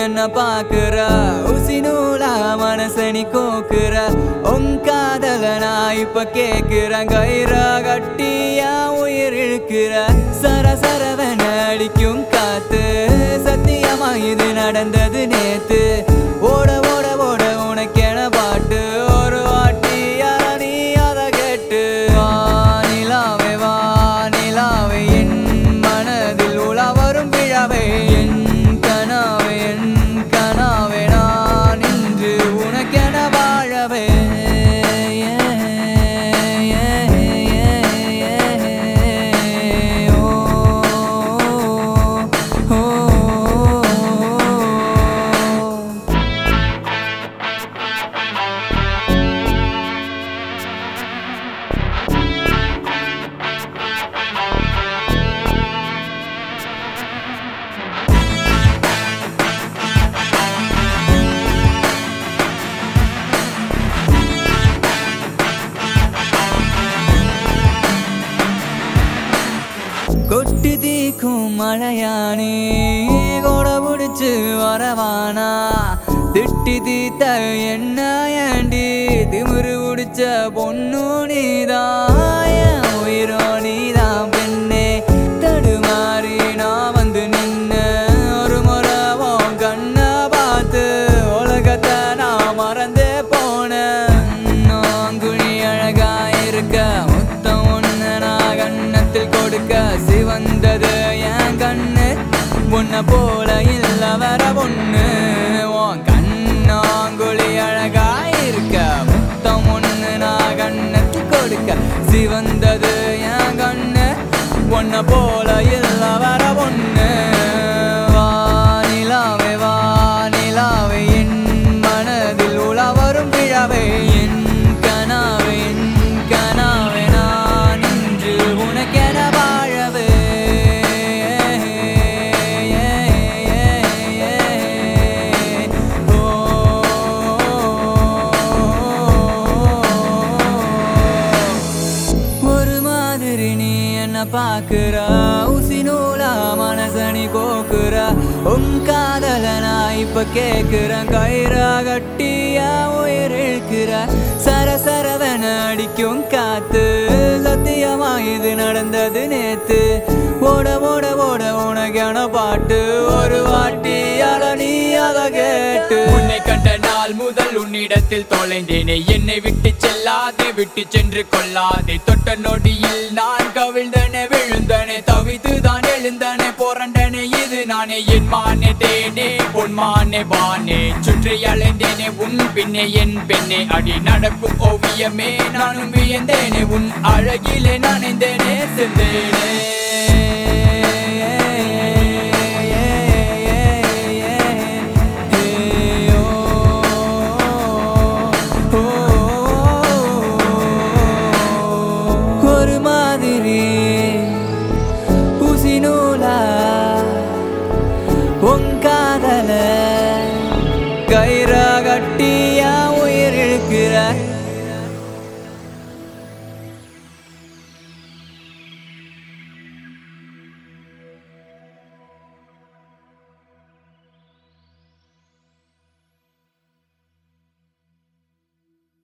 என்ன பாக்குற உசி நூலா மனசனி கோக்குற உன் காதல நான் இப்ப கேக்குறேன் கயிறா கட்டியா உயிர் இழுக்கிற சர சரவன அடிக்கும் காத்து சத்தியமா இது நடந்தது நேத்து ஓட ஓட ஓட உனக்கென பாட்டு ஒரு வாட்டி யாரா நீ அத கேட்டு வானிலாவே வானிலாவே என் மனதில் உலவரும் விழாவே என் கனாவே என் கனாவே நான் இன்று உனக்கென வாழவே ஓ ஓ கொட்டி தீக்கும் மழையானே கொட பிடிச்சு வரவானா திட்டி தீத்த என்ன ஏண்டி திமிரு பிடிச்ச பொண்ணு நீதான் என் உயிரோ நீதான் பெண்ணே தடுமாறி நான் வந்து நின்ன ஒரு முறை உன் கண்ணை பார்த்து உலகத்தை நான் மறந்தே போனேன் குழி அழகா இருக்க முத்தம் ஒண்ணு நான் கண்ணத்தில் கொடுக்க சிவந்தது என் கண்ணு உன்னை போல இல்ல வர பொண்ணு உன் கண்ணாங்குழி அழகா இருக்க முத்தம் ஒண்ணு நான் கண்ணத்தில் கொடுக்க சிவந்தது என் கண்ணு உன்னை போல இல்ல வர பொண்ணு வானிலாவே வானிலாவே என் மனதில் உலவரும் விழாவே என் கனாவே என் கனாவே நான் இன்று உனக்கென வாழவே ஒரு மாதிரி நீ என்ன பாக்குற உசி நூலா மனசனி கோக்குற உன் காதல நான் இப்ப கேக்குறேன் கயிறா கட்டியா உயிர் இழுக்கிற சர சரவன அடிக்கும் காத்து சத்தியமா இது நடந்தது நேத்து ஓட ஓட ஓட உனக்கான பாட்டு ஒரு வாட்டி அட நீ அத கேட்டு உன்னை கண்ட நாள் முதல் உன்னிடத்தில் தொலைந்தேனே என்னை விட்டு செல்லாதே விட்டு சென்று கொள்ளாதே தொட்ட நொடியில் நான் கவிழ்ந்தனே விழுந்தனே தவித்து தான் எழுந்தனே போரண்டனே இது நானே என் மானே தேனே பொன் மானே வானே சுற்றி அலைந்தேனே உன் பின்னே என் பெண்ணே அடி நடக்கும் ஓவியமே நானும் வியந்தேனே உன் அழகிலே நனைந்தேனே செந்தேனே